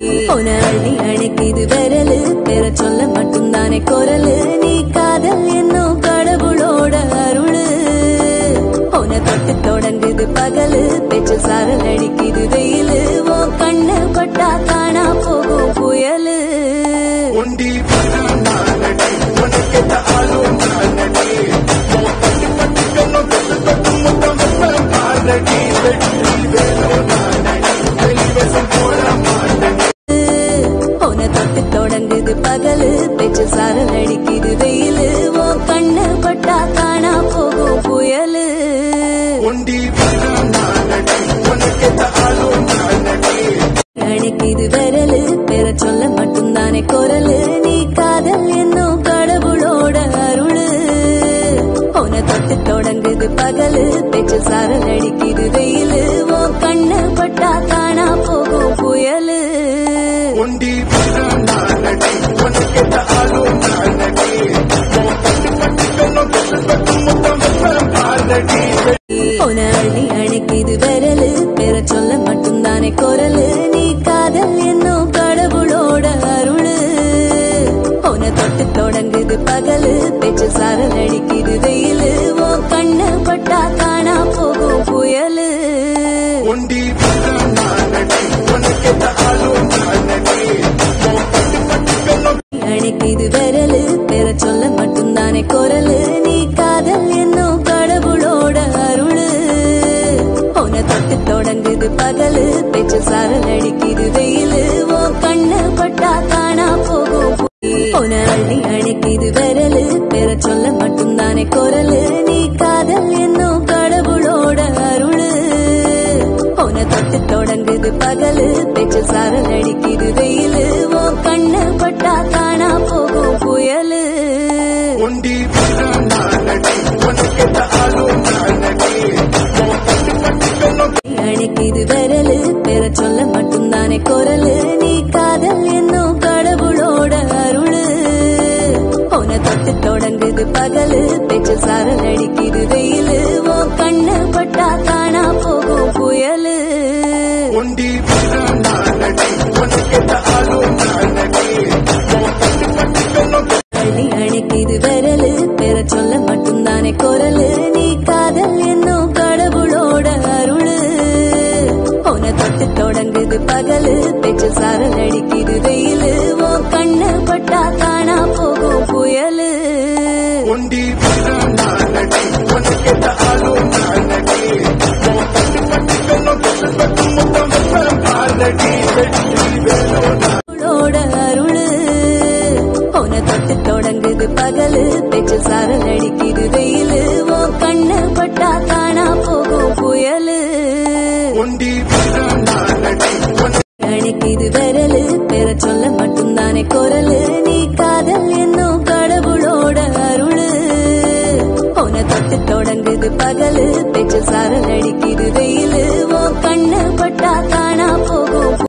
உன அள்ளி அணைக்குது விரலு பெற சொல்ல மட்டும்தானே குரலு நீ காதல் என்னும் கடவுளோட அருளு உன தொட்டு தொடங்குது பகலு பேச்சு சாரல் அடிக்குது வெயிலு உன் கண்ணு பட்டா காணா போகும் புயலு ஒண்டி நானடி உனக்கேத்த ஆளும் நானடி உன் பட்டு பட்டு கண்ணும் தொட்டு தொட்டு முத்தம் வைப்பேன் பாரடி வெற்றி வேலோ நானடி வெளிவசம் போட மாட்டடி உன தொட்டு தொடங்குது பகலு பேச்சு சாரல் அடிக்குது வெயிலு உன் கண்ணு பட்டா காணா போகும் புயலு ஒண்டி நானடி உனக்கேத்த ஆளும் நானடி அணைக்குது விரலு பெற சொல்ல மட்டும்தானே குரலு நீ காதல் என்னும் கடவுளோட அருளு உன தொட்டு தொடங்குது பகலு பேச்சு சாரல் அடிக்குது வெயிலு உன் கண்ணு பட்டா காணா போகும் புயலு ஒண்டி நானடி உனக்கேத்த ஆளும் நானடி உன் பட்டு பட்டு கண்ணும் தொட்டு தொட்டு முத்தம் வைப்பேன் பாரடி உன அள்ளி அணைக்குது விரலு பெற சொல்ல மட்டும்தானே குரலு நீ காதல் என்னும் கடவுளோட அருளு உன தொட்டு தொடங்குது பகலு பேச்சு சாரல் அடிக்குது வெயிலு உன் கண்ணு பட்டா காணா போகும் புயலு ஒண்டி நானடி உனக்கேத்த ஆளும் நானடி உன் பட்டு பட்டு கண்ணும் அணைக்குது விரலு பெற சொல்ல மட்டும்தானே குரலு நீ காதல் என்னும் கடவுளோட அருளு உன தொட்டு தொடங்குது பகலு பேச்சு சாரல் அடிக்குது வெயிலு உன் கண்ணு பட்டா காணா போகும் உன அள்ளி அணைக்குது விரலு பெற சொல்ல மட்டும்தானே குரலு நீ காதல் என்னும் கடவுளோட அருளு உன தொட்டு தொடங்குது பகலு பேச்சு சாரல் அடிக்குது வெயிலு உன் கண்ணு பட்டா காணா போகும் புயலு ஒண்டி நானடி உனக்கேத்த ஆளும் நானடி உன் பட்டு பட்டு கண்ணும் அணைக்குது விரலு பெற சொல்ல மட்டும்தானே குரலு நீ காதல் என்னும் கடவுளோட அருளு உன தொட்டு தொடங்குது பகலு பேச்சு சாரல் அடிக்குது வெயிலு உன் கண்ணு பட்டா காணா போகும் புயலு ஒண்டி நானடி உனக்கேத்த ஆளும் நானடி உன் பட்டு பட்டு கண்ணும் அள்ளி அணைக்குது விரலு பெற சொல்ல மட்டும்தானே குரலு நீ காதல் என்னும் கடவுளோட அருளு உன தொட்டு தொடங்குது பகலு பேச்சு சாரல் அடிக்குது வெயிலு உன் கண்ணு பட்டா காணா போகும் புயலு ஒண்டி நானடி உனக்கேத்த ஆளும் நானடி உன் பட்டு பட்டு கண்ணும் தொட்டு தொட்டு முத்தம் வைப்பேன் பாரடி வெற்றி வேலோ கடவுளோட அருளு உன தொட்டு தொடங்குது பகலு பேச்சு சாரல் அடிக்குது வெயிலு உன் கண்ணு பட்டா காணா போகும் புயலு ஒண்டி நானடி உனக்கு அணைக்குது விரலு பெற சொல்ல மட்டும்தானே குரலு நீ காதல் என்னும் கடவுளோட அருளு உன தொட்டு தொடங்குது பகலு பேச்சு சாரல் அடிக்குது வெயிலு